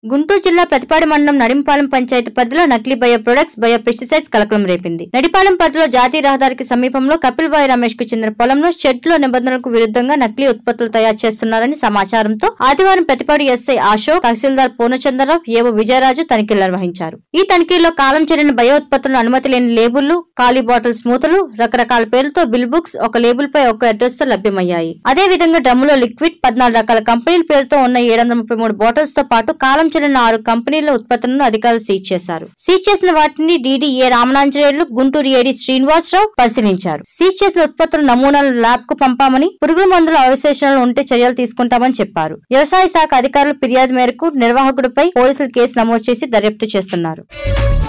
గుంటూరు జిల్లా ప్రతిపాడు మండలం నడింపాలెం పంచాయతీ పరిధిలో నకిలీ బయో ప్రొడక్ట్స్ బయో పెస్టిసైడ్స్ కలకలం రేపింది నడిపాలెం పరిధిలో జాతీయ రహదారికి సమీపంలో కపిల్ బాయ్ రమేష్ కు చెందిన పొలంలో షెడ్ లో నిబంధనలకు విరుద్ధంగా నకిలీ ఉత్పత్తులు తయారు చేస్తున్నారని సమాచారంతో ఆదివారం ప్రతిపాడు ఎస్ఐ అశోక్ తహసీల్దార్ పూర్ణచంద్రరావు ఏవో విజయరాజు తనిఖీలు నిర్వహించారు ఈ తనిఖీల్లో కాలం చెల్లిన బయో ఉత్పత్తులను అనుమతి లేని లేబుళ్లు ఖాళీ బాటిల్స్ మూతలు రకరకాల పేర్లతో బిల్ బుక్స్ ఒక లేబుల్ పై ఒక అడ్రస్ తో లభ్యమయ్యాయి అదే విధంగా డ్రమ్ములో లిక్విడ్ పద్నాలుగు రకాల కంపెనీల పేరుతో ఉన్న ఏడు వందల ముప్పై మూడు బాటిల్స్ తో పాటు కాలం చెల్లిన ఆరు కంపెనీల ఉత్పత్తులను అధికారులు సీజ్ చేశారు సీజ్ చేసిన వాటిని డీడీఏ రామనాంజనేయులు గుంటూరు ఏడి శ్రీనివాసరావు పరిశీలించారు సీజ్ చేసిన ఉత్పత్తుల నమూనాలు ల్యాబ్ కు పంపామని పురుగుల మందుల అవశేషాలు ఉంటే చర్యలు తీసుకుంటామని చెప్పారు వ్యవసాయ శాఖ అధికారుల ఫిర్యాదు మేరకు నిర్వాహకుడిపై పోలీసులు కేసు నమోదు చేసి దర్యాప్తు చేస్తున్నారు